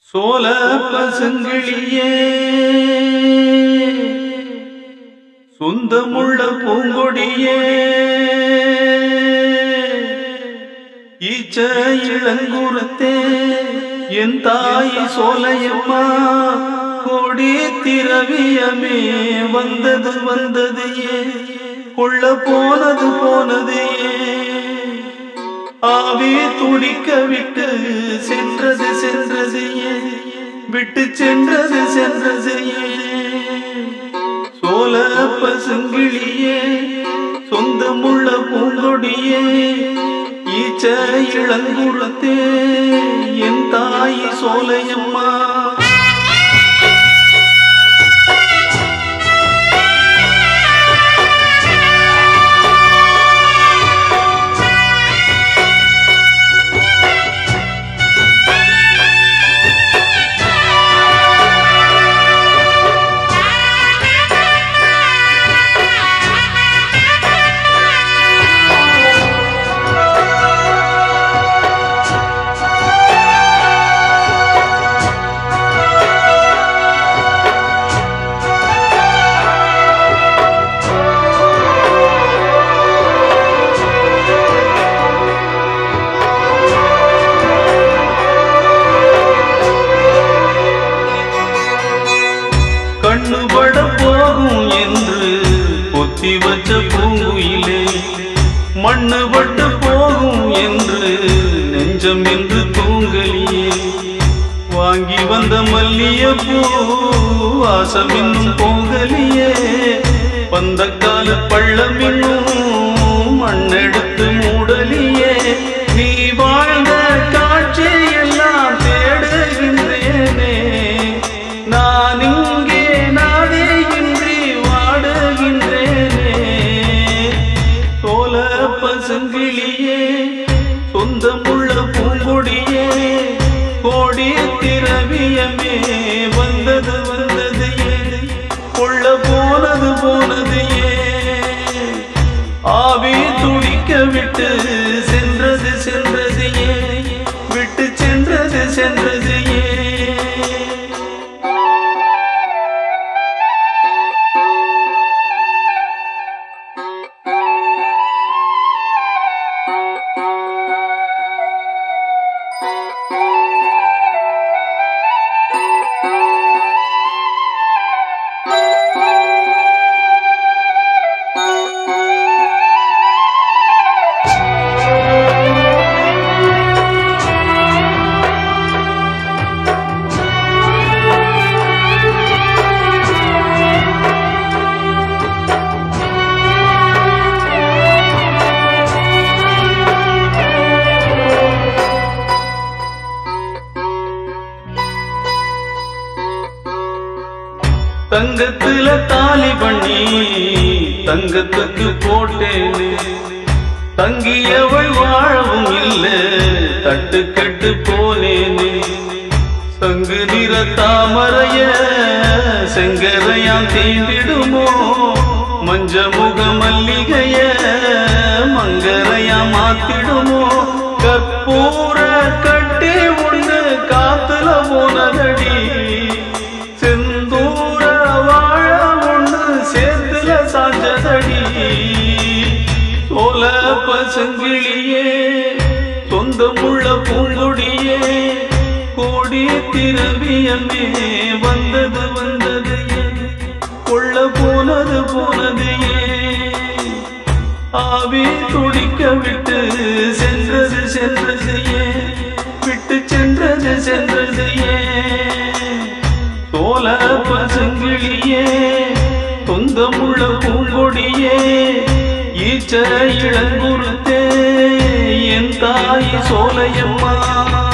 சோல பசுங்கிளியே சொந்தமுள்ள பூங்கொடியே ஈச்ச இளங்குரத்தே என் தாய் சோலையம்மா கொடி திரவியமே வந்தது வந்தது ஏன் கொள்ள போனது போனது ஏன் ஆவி துடிக்க விட்டு சென்றது சென்றது ஏன் விட்டு சென்றது சென்றது ஏன் சோல பசுங்கிளியே சொந்தமுள்ள பூங்கொடியே ஈச்ச இளங்குளத்தே என் தாய் சோலையம்மா கண்ணுபட போகும் என்று பொத்தி வச்ச பூங்குயிலே மண்ணு பட்டு போகும் என்று நெஞ்சம் என்று தூங்கலியே வாங்கி வந்த மல்லிய பூ வாசம் இன்னும் பொங்கலியே வந்த கால பள்ளம் இன்னும் மண்ணெடுத்து மூடலியே நீ வாழ்ந்த காட்சி எல்லாம் தேடுகின்றேனே நான் இங்கே நானே இன்றி வாடுகின்றேனே தோல பசுங்கிளியே சொந்தமுள்ள பூங்கொடியே கோடி திரவியமே வந்தது வந்தது ஏன் கொள்ள போனது போனது ஏன் ஆவி துடிக்க விட்டு சென்றது சென்றது ஏன் விட்டு சென்றது சென்றது ஏன் தங்கத்துல தாலி பண்ணி தங்கத்துக்கு போட்டேனே தங்கியவள் வாழவும் இல்ல தட்டு கட்டு போனேனே சங்கு நிற தாமரைய செங்கரையாம் தீண்டிடுமோ மஞ்ச முக மல்லிகைய மங்கரையா மாத்திடுமோ கற்பூர கட்டி ஒண்ணு காத்துல போனதடி செந்தூர வாழ ஒண்ணு சேத்துல சாஞ்சதடி சோல பசங்கிளியே சொந்தமுள்ள பூங்கொடியே கோடி திரவியமே வந்தது வந்தது ஏன் கொள்ள போனது போனது ஏன் ஆவி துடிக்க விட்டு சென்றது சென்றது ஏன் விட்டு சென்றது சென்றது ஏன் சோல பசுங்கிளியே சொந்தமுள்ள பூங்கொடியே ஈச்ச இளங்குருத்தே என் தாய் சோலையம்மா